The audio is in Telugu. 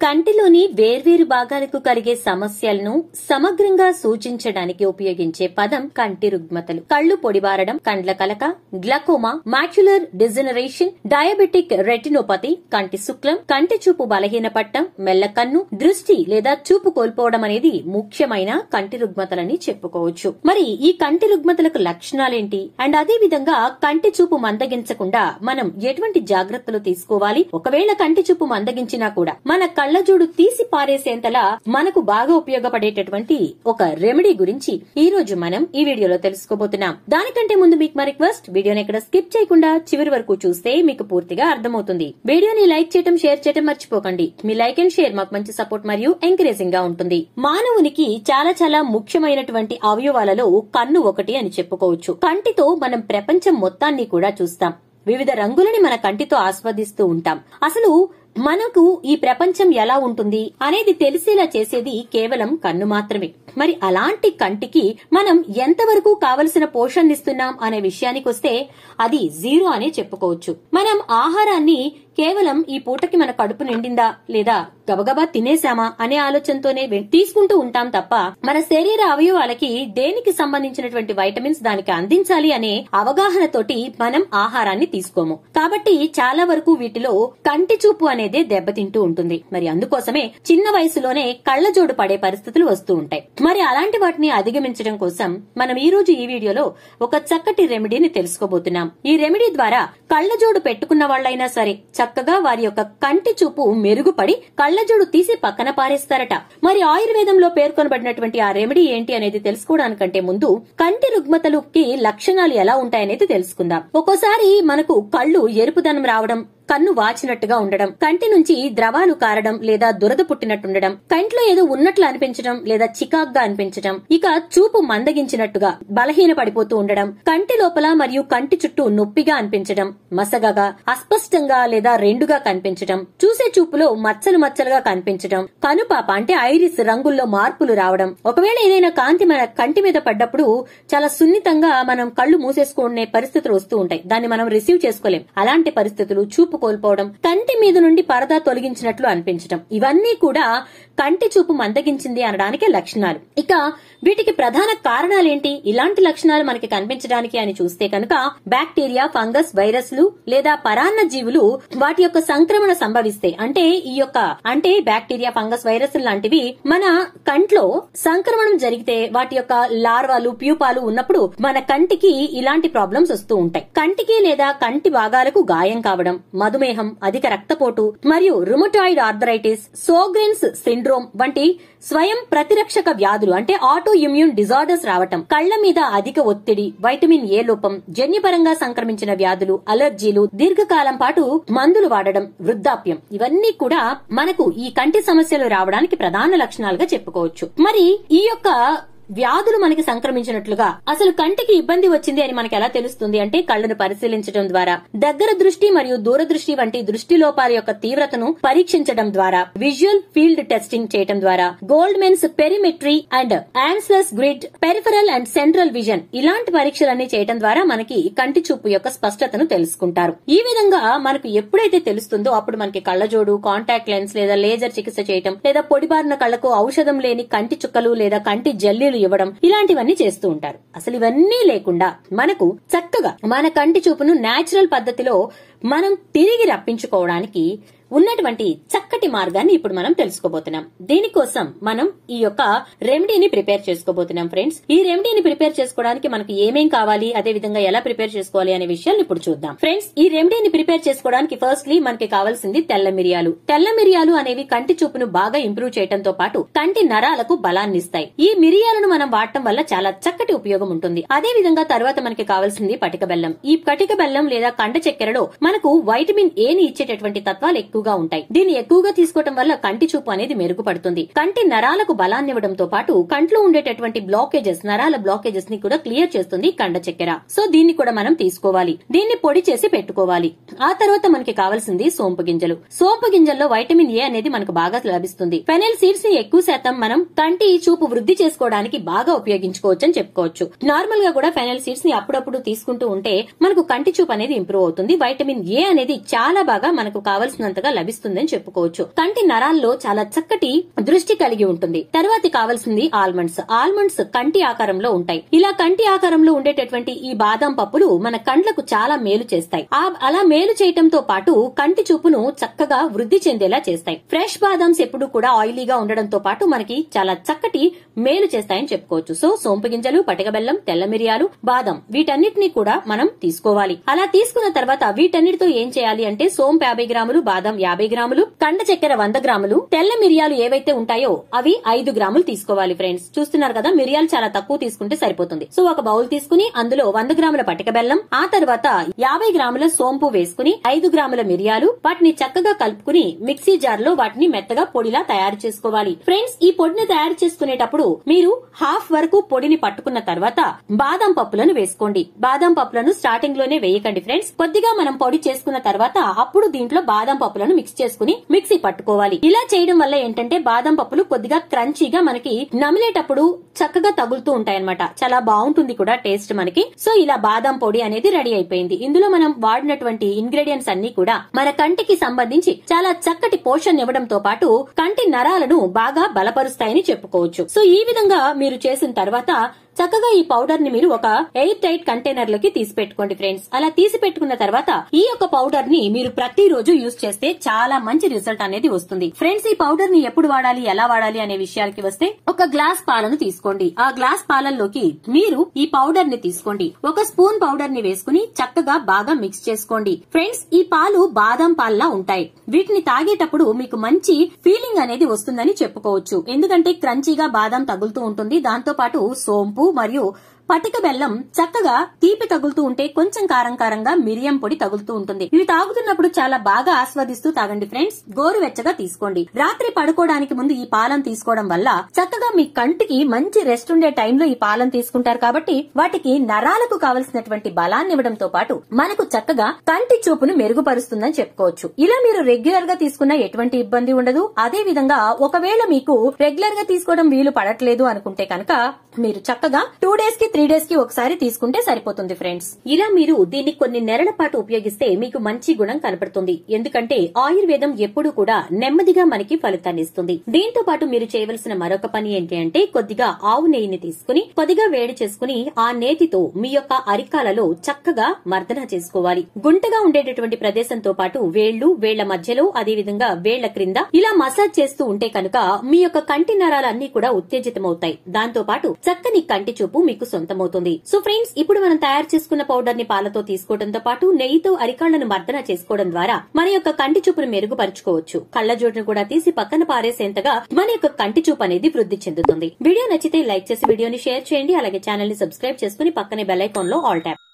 కంటిలోని వేర్వేరు భాగాలకు కలిగే సమస్యలను సమగ్రంగా సూచించడానికి ఉపయోగించే పదం కంటి రుగ్మతలు కళ్ళు పొడిబారడం కండ్ల కలక glaucoma macular degeneration diabetic retinopathy కంటి శుక్లం కంటి చూపు బలహీనపట్టం మెల్లకన్ను దృష్టి లేదా చూపు కోల్పోవడం అనేది ముఖ్యమైన కంటి రుగ్మతలని చెప్పుకోవచ్చు మరి ఈ కంటి రుగ్మతలకు లక్షణాలేంటి అండ్ అదే విధంగా కంటి చూపు మందగించకుండా మనం ఎటువంటి జాగ్రత్తలు తీసుకోవాలి ఒకవేళ కంటి చూపు మందగించినా కూడా మన కళ్ళజోడు తీసి పారేసేంతలా మనకు బాగా ఉపయోగపడేటటువంటి ఒక రెమెడీ గురించి ఈ రోజు మనం ఈ వీడియోలో తెలుసుకోబోతున్నాం దానికంటే ముందు మీకు మా రిక్వెస్ట్ వీడియోని ఇక్కడ స్కిప్ చేయకుండా చివరి వరకు చూస్తే మీకు పూర్తిగా అర్థమవుతుంది వీడియోని లైక్ చేయడం షేర్ చేయడం మర్చిపోకండి మీ లైక్ అండ్ షేర్ మాకు మంచి సపోర్ట్ మరియు ఎంకరేజింగ్ గా ఉంటుంది మానవునికి చాలా చాలా ముఖ్యమైనటువంటి అవయవాలలో కన్ను ఒకటి అని చెప్పుకోవచ్చు కంటితో మనం ప్రపంచం మొత్తాన్ని కూడా చూస్తాం వివిధ రంగులని మన కంటితో ఆస్వాదిస్తూ ఉంటాం అసలు మనకు ఈ ప్రపంచం ఎలా ఉంటుంది అనేది తెలిసేలా చేసేది కేవలం కన్ను మాత్రమే మరి అలాంటి కంటికి మనం ఎంతవరకు కావలసిన పోషణనిస్తున్నాం అనే విషయానికి వస్తే అది జీరో అనే చెప్పుకోవచ్చు మనం ఆహారాన్ని కేవలం ఈ పూటకి మన కడుపు నిండిందా లేదా గబగబా తినేశామా అనే ఆలోచనతోనే వె- తీసుకుంటూ ఉంటాం తప్ప మన శరీర అవయవాలకి దేనికి సంబంధించినటువంటి వైటమిన్స్ దానికి అందించాలి అనే అవగాహనతోటి మనం ఆహారాన్ని తీసుకోము కాబట్టి చాలా వరకు వీటిలో కంటి చూపు అనేదే దెబ్బతింటూ ఉంటుంది మరి అందుకోసమే చిన్న వయసులోనే కళ్ళజోడు పడే పరిస్థితులు వస్తూ ఉంటాయి మరి అలాంటి వాటిని అధిగమించడం కోసం మనం ఈ రోజు ఈ వీడియోలో ఒక చక్కటి రెమెడీని తెలుసుకోబోతున్నాం ఈ రెమెడీ ద్వారా కళ్ళజోడు పెట్టుకున్న వాళ్ళైనా సరే చక్కగా వారి యొక్క కంటి చూపు మెరుగుపడి కళ్ళజోడు తీసి పక్కన పారేస్తారట మరి ఆయుర్వేదంలో పేర్కొనబడినటువంటి ఆ రెమెడీ ఏంటి అనేది తెలుసుకోవడానికంటే ముందు కంటి రుగ్మతలుకి లక్షణాలు ఎలా ఉంటాయనేది తెలుసుకుందాం ఒక్కోసారి మనకు కళ్ళు ఎరుపుదనం రావడం కన్ను వాచినట్టుగా ఉండడం కంటి నుంచి ద్రవాలు కారడం లేదా దురద పుట్టినట్టుండడం కంట్లో ఏదో ఉన్నట్లు అనిపించడం లేదా చికాగ్గా అనిపించడం ఇక చూపు మందగించినట్టుగా బలహీన పడిపోతూ ఉండడం కంటి లోపల మరియు కంటి చుట్టూ నొప్పిగా అనిపించడం మసగగా అస్పష్టంగా లేదా రెండుగా కనిపించడం చూసే చూపులో మచ్చలు మచ్చలుగా కనిపించడం కనుపాప అంటే ఐరిస్ రంగుల్లో మార్పులు రావడం ఒకవేళ ఏదైనా కాంతి మన కంటి మీద పడ్డప్పుడు చాలా సున్నితంగా మనం కళ్ళు మూసేసుకునే పరిస్థితులు వస్తూ ఉంటాయి దాన్ని మనం రిసీవ్ చేసుకోలేం అలాంటి పరిస్థితులు చూపు కోల్పోవడం కంటి మీద నుండి పరదా తొలగించినట్లు అనిపించడం ఇవన్నీ కూడా కంటి చూపు మందగించింది అనడానికి లక్షణాలు ఇక వీటికి ప్రధాన కారణాలేంటి ఇలాంటి లక్షణాలు మనకి కనిపించడానికి అని చూస్తే కనుక బ్యాక్టీరియా ఫంగస్ వైరస్లు లేదా పరాన్న జీవులు వాటి యొక్క సంక్రమణ సంభవిస్తే అంటే ఈ యొక్క అంటే బ్యాక్టీరియా ఫంగస్ వైరస్ లాంటివి మన కంట్లో సంక్రమణం జరిగితే వాటి యొక్క లార్వాలు ప్యూపాలు ఉన్నప్పుడు మన కంటికి ఇలాంటి ప్రాబ్లమ్స్ వస్తూ ఉంటాయి కంటికి లేదా కంటి భాగాలకు గాయం కావడం మధుమేహం అధిక రక్తపోటు మరియు రుమటాయిడ్ ఆర్థరైటిస్ సోగ్రెన్స్ సిండ్రోమ్ వంటి స్వయం ప్రతిరక్షక వ్యాధులు అంటే ఆటో ఇమ్యూన్ డిజార్డర్స్ రావటం కళ్ల మీద అధిక ఒత్తిడి వైటమిన్ ఏ లోపం జన్యుపరంగా సంక్రమించిన వ్యాధులు అలర్జీలు దీర్ఘకాలం పాటు మందులు వాడడం వృద్ధాప్యం ఇవన్నీ కూడా మనకు ఈ కంటి సమస్యలు రావడానికి ప్రధాన లక్షణాలుగా చెప్పుకోవచ్చు మరి ఈ యొక్క వ్యాధులు మనకి సంక్రమించినట్లుగా అసలు కంటికి ఇబ్బంది వచ్చింది అని మనకి ఎలా తెలుస్తుంది అంటే కళ్ళను పరిశీలించడం ద్వారా దగ్గర దృష్టి మరియు దూరదృష్టి వంటి దృష్టి లోపాల యొక్క తీవ్రతను పరీక్షించడం ద్వారా విజువల్ ఫీల్డ్ టెస్టింగ్ చేయడం ద్వారా Goldmann perimetry and Amsler grid peripheral and central vision ఇలాంటి పరీక్షలన్నీ చేయడం ద్వారా మనకి కంటి చూపు యొక్క స్పష్టతను తెలుసుకుంటారు ఈ విధంగా మనకు ఎప్పుడైతే తెలుస్తుందో అప్పుడు మనకి కళ్ళజోడు కాంటాక్ట్ లెన్స్ లేదా లేజర్ చికిత్స చేయటం లేదా పొడిబారిన కళ్ళకు ఔషధం లేని కంటి చుక్కలు లేదా కంటి జల్లీలు ఇవ్వడం ఇలాంటివన్నీ చేస్తూ ఉంటారు అసలు ఇవన్నీ లేకుండా మనకు చక్కగా మన కంటి చూపును నేచురల్ పద్ధతిలో మనం తిరిగి రప్పించుకోవడానికి ఉన్నటువంటి చక్కటి మార్గాన్ని ఇప్పుడు మనం తెలుసుకోబోతున్నాం దీనికోసం మనం ఈ యొక్క రెమెడీని ప్రిపేర్ చేసుకోబోతున్నాం ఫ్రెండ్స్ ఈ రెమెడీని ప్రిపేర్ చేసుకోవడానికి మనకి ఏమేం కావాలి అదే విధంగా ఎలా ప్రిపేర్ చేసుకోవాలి అనే విషయాన్ని ఇప్పుడు చూద్దాం ఫ్రెండ్స్ ఈ రెమెడీని ప్రిపేర్ చేసుకోవడానికి ఫస్ట్లీ మనకి కావాల్సింది తెల్ల మిరియాలు తెల్ల మిరియాలు అనేవి కంటి చూపును బాగా ఇంప్రూవ్ చేయడంతో పాటు కంటి నరాలకు బలాన్ని ఇస్తాయి ఈ మిరియాలను మనం వాడటం వల్ల చాలా చక్కటి ఉపయోగం ఉంటుంది అదే విధంగా తర్వాత మనకి కావాల్సింది పటిక బెల్లం ఈ పటిక బెల్లం లేదా కండ చక్కెరలో మనకు వైటమిన్ ఏ ని ఇచ్చేటటువంటి తత్వాలు ఎక్కువగా ఉంటాయి దీన్ని ఎక్కువగా తీసుకోవడం వల్ల కంటి చూపు అనేది మెరుగుపడుతుంది కంటి నరాలకు బలాన్నివ్వడంతో పాటు కంట్లో ఉండేటటువంటి బ్లాకేజెస్ నరాల బ్లాకేజెస్ ని కూడా క్లియర్ చేస్తుంది కండ చక్కెర సో దీన్ని కూడా మనం తీసుకోవాలి దీన్ని పొడి చేసి పెట్టుకోవాలి ఆ తర్వాత మనకి కావాల్సింది సోంపు గింజలు సోంపు గింజల్లో వైటమిన్ ఏ అనేది మనకు బాగా లభిస్తుంది ఫెనైల్ సీడ్స్ ని ఎక్కువ శాతం మనం కంటి చూపు వృద్ధి చేసుకోవడానికి బాగా ఉపయోగించుకోవచ్చు అని చెప్పుకోవచ్చు నార్మల్ గా కూడా ఫెనైల్ సీడ్స్ ని అప్పుడప్పుడు తీసుకుంటూ ఉంటే మనకు కంటి చూపు అనేది ఇంప్రూవ్ అవుతుంది వైటమిన్ ఏ అనేది చాలా బాగా మనకు కావలసినంతగా లభిస్తుందని చెప్పుకోవచ్చు కంటి నరాల్లో చాలా చక్కటి దృష్టి కలిగి ఉంటుంది తర్వాతి కావాల్సింది ఆల్మండ్స్ ఆల్మండ్స్ కంటి ఆకారంలో ఉంటాయి ఇలా కంటి ఆకారంలో ఉండేటటువంటి ఈ బాదం పప్పులు మన కండ్లకు చాలా మేలు చేస్తాయి ఆ అలా మేలు చేయటంతో పాటు కంటి చూపును చక్కగా వృద్ధి చెందేలా చేస్తాయి ఫ్రెష్ బాదామ్స్ ఎప్పుడు కూడా ఆయిలీగా ఉండడంతో పాటు మనకి చాలా చక్కటి మేలు చేస్తాయని చెప్పుకోవచ్చు సో సోంపు గింజలు పటిక బెల్లం తెల్ల మిరియాలు బాదం వీటన్నిటిని కూడా మనం తీసుకోవాలి అలా తీసుకున్న తర్వాత వీటన్నిటితో ఏం చేయాలి అంటే సోంపు యాభై గ్రాములు బాదం యాభై గ్రాములు కండ చక్కెర వంద గ్రాములు తెల్ల మిరియాలు ఏవైతే ఉంటాయో అవి ఐదు గ్రాములు తీసుకోవాలి ఫ్రెండ్స్ చూస్తున్నారు కదా మిరియాలు చాలా తక్కువ తీసుకుంటే సరిపోతుంది సో ఒక బౌల్ తీసుకుని అందులో వంద గ్రాముల పటిక బెల్లం ఆ తర్వాత యాభై గ్రాముల సోంపు వేసుకుని ఐదు గ్రాముల మిరియాలు వాటిని చక్కగా కలుపుకుని మిక్సీ జార్ లో వాటిని మెత్తగా పొడిలా తయారు చేసుకోవాలి ఫ్రెండ్స్ ఈ పొడిని తయారు చేసుకునేటప్పుడు మీరు హాఫ్ వరకు పొడిని పట్టుకున్న తర్వాత బాదం పప్పులను వేసుకోండి బాదం పప్పులను స్టార్టింగ్ లోనే వేయకండి ఫ్రెండ్స్ కొద్దిగా మనం పొడి చేసుకున్న తర్వాత అప్పుడు దీంట్లో బాదం పప్పులను మిక్స్ చేసుకుని మిక్సీ పట్టుకోవాలి ఇలా చేయడం వల్ల ఏంటంటే బాదం పప్పులు కొద్దిగా క్రంచీగా మనకి నమిలేటప్పుడు చక్కగా తగులుతూ ఉంటాయన్నమాట చాలా బాగుంటుంది కూడా టేస్ట్ మనకి సో ఇలా బాదం పొడి అనేది రెడీ అయిపోయింది ఇందులో మనం వాడినటువంటి ఇంగ్రీడియంట్స్ అన్ని కూడా మన కంటికి సంబంధించి చాలా చక్కటి పోషణ ఇవ్వడంతో పాటు కంటి నరాలను బాగా బలపరుస్తాయని చెప్పుకోవచ్చు సో ఈ విధంగా మీరు చేసిన తర్వాత చక్కగా ఈ పౌడర్ ని మీరు ఒక ఎయిర్ టైట్ కంటైనర్ లోకి తీసి పెట్టుకోండి ఫ్రెండ్స్ అలా తీసి పెట్టుకున్న తర్వాత ఈ యొక్క పౌడర్ ని మీరు ప్రతిరోజు యూజ్ చేస్తే చాలా మంచి రిజల్ట్ అనేది వస్తుంది ఫ్రెండ్స్ ఈ పౌడర్ ని ఎప్పుడు వాడాలి ఎలా వాడాలి అనే విషయాలకి వస్తే ఒక గ్లాస్ పాలను తీసుకోండి ఆ గ్లాస్ పాలల్లోకి మీరు ఈ పౌడర్ ని తీసుకోండి ఒక స్పూన్ పౌడర్ ని వేసుకుని చక్కగా బాగా మిక్స్ చేసుకోండి ఫ్రెండ్స్ ఈ పాలు బాదం పాల్లా ఉంటాయి వీటిని తాగేటప్పుడు మీకు మంచి ఫీలింగ్ అనేది వస్తుందని చెప్పుకోవచ్చు ఎందుకంటే క్రంచీగా బాదం తగులుతూ ఉంటుంది దాంతో పాటు సోంపు మరియు పటిక బెల్లం చక్కగా తీపి తగులుతూ ఉంటే కొంచెం కారం కారంగా మిరియం పొడి తగులుతూ ఉంటుంది ఇవి తాగుతున్నప్పుడు చాలా బాగా ఆస్వాదిస్తూ తాగండి ఫ్రెండ్స్ గోరువెచ్చగా తీసుకోండి రాత్రి పడుకోవడానికి ముందు ఈ పాలను తీసుకోవడం వల్ల చక్కగా మీ కంటికి మంచి రెస్ట్ ఉండే టైంలో ఈ పాలను తీసుకుంటారు కాబట్టి వాటికి నరాలకు కావలసినటువంటి బలాన్ని ఇవ్వడంతో పాటు మనకు చక్కగా కంటి చూపును మెరుగుపరుస్తుందని చెప్పుకోవచ్చు ఇలా మీరు రెగ్యులర్ గా తీసుకున్న ఎటువంటి ఇబ్బంది ఉండదు అదే విధంగా ఒకవేళ మీకు రెగ్యులర్ గా తీసుకోవడం వీలు పడట్లేదు అనుకుంటే కనుక మీరు చక్కగా టూ డేస్ కి త్రీ డేస్ కి ఒకసారి తీసుకుంటే సరిపోతుంది ఫ్రెండ్స్ ఇలా మీరు దీన్ని కొన్ని నెలల పాటు ఉపయోగిస్తే మీకు మంచి గుణం కనపడుతుంది ఎందుకంటే ఆయుర్వేదం ఎప్పుడూ కూడా నెమ్మదిగా మనకి ఫలితాన్ని ఇస్తుంది దీంతో పాటు మీరు చేయవలసిన మరొక పని ఏంటి అంటే కొద్దిగా ఆవు నెయ్యిని తీసుకుని కొద్దిగా వేడి చేసుకుని ఆ నేతితో మీ యొక్క అరికాలలో చక్కగా మర్దన చేసుకోవాలి గుంటగా ఉండేటటువంటి ప్రదేశంతో పాటు వేళ్లు వేళ్ల మధ్యలో అదే విధంగా వేళ్ల క్రింద ఇలా మసాజ్ చేస్తూ ఉంటే కనుక మీ యొక్క కంటి నరాలన్నీ కూడా ఉత్తేజితమవుతాయి దాంతో పాటు చక్కని కంటి చూపు మీకు సొంతమవుతుంది సో ఫ్రెండ్స్ ఇప్పుడు మనం తయారు చేసుకున్న పౌడర్ ని పాలతో తీసుకోవడంతో పాటు నెయ్యితో అరికాళ్లను మర్దన చేసుకోవడం ద్వారా మన యొక్క కంటి చూపును మెరుగుపరుచుకోవచ్చు కళ్ళజోడును కూడా తీసి పక్కన పారేసేంతగా మన యొక్క కంటి చూపు అనేది వృద్ధి చెందుతుంది వీడియో నచ్చితే లైక్ చేసి వీడియోని షేర్ చేయండి అలాగే ఛానల్ ని సబ్స్క్రైబ్ చేసుకుని పక్కనే బెల్ ఐకాన్ లో ఆల్ ట్యాప్